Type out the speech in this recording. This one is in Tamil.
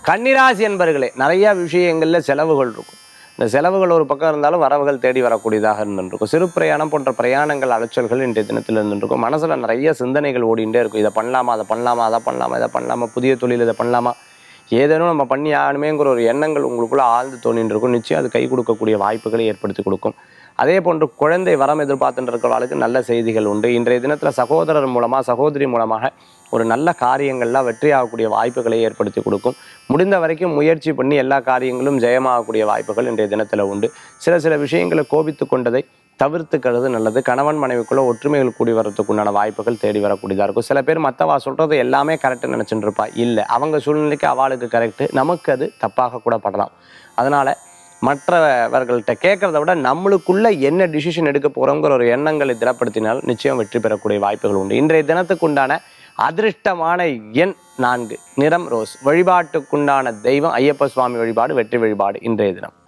கன்னிராசி என்பர்களே நிறைய விஷயங்களில் செலவுகள் இருக்கும் இந்த செலவுகள் ஒரு பக்கம் இருந்தாலும் வரவுகள் தேடி வரக்கூடியதாக இருந்துருக்கும் சிறு பிரயாணம் போன்ற பிரயாணங்கள் அலைச்சல்கள் இன்றைய தினத்தில் இருந்துருக்கும் மனசில் நிறைய சிந்தனைகள் ஓடிண்டே இருக்கும் இதை பண்ணலாமா அதை பண்ணலாமா அதை பண்ணலாமா இதை பண்ணலாமா புதிய தொழில் இதை பண்ணலாமா ஏதேனும் நம்ம பண்ணி ஆகணுமேங்கிற ஒரு எண்ணங்கள் உங்களுக்குள்ள ஆழ்ந்து தோணின்னு இருக்கும் நிச்சயம் அது கை கொடுக்கக்கூடிய வாய்ப்புகளை ஏற்படுத்தி கொடுக்கும் அதே போன்று குழந்தை வரம் எதிர்பார்த்துட்டு இருக்கிறவர்களுக்கு நல்ல செய்திகள் உண்டு இன்றைய தினத்தில் சகோதரர் மூலமாக சகோதரி மூலமாக ஒரு நல்ல காரியங்கள்லாம் வெற்றி ஆகக்கூடிய வாய்ப்புகளை ஏற்படுத்தி கொடுக்கும் முடிந்த வரைக்கும் முயற்சி பண்ணி எல்லா காரியங்களும் ஜெயமாகக்கூடிய வாய்ப்புகள் இன்றைய தினத்தில் உண்டு சில சில விஷயங்களை கோபித்து கொண்டதை தவிர்த்துக்கிறது நல்லது கணவன் மனைவிக்குள்ள ஒற்றுமைகள் கூடி வரதுக்கு உண்டான வாய்ப்புகள் தேடி வரக்கூடியதாக இருக்கும் சில பேர் மற்றவா சொல்றது எல்லாமே கரெக்டுன்னு நினச்சிட்டு இருப்பா இல்லை அவங்க சூழ்நிலைக்கு அவளுக்கு கரெக்டு நமக்கு அது தப்பாக கூட படலாம் அதனால மற்றவர்கள்ட்ட கேட்கறத விட நம்மளுக்குள்ள என்ன டிசிஷன் எடுக்க போறோங்கிற ஒரு எண்ணங்களை திடப்படுத்தினால் நிச்சயம் வெற்றி பெறக்கூடிய வாய்ப்புகள் உண்டு இன்றைய தினத்துக்கு உண்டான அதிர்ஷ்டமான எண் நான்கு நிறம் ரோஸ் வழிபாட்டுக்குண்டான தெய்வம் ஐயப்ப சுவாமி வழிபாடு வெற்றி வழிபாடு இன்றைய தினம்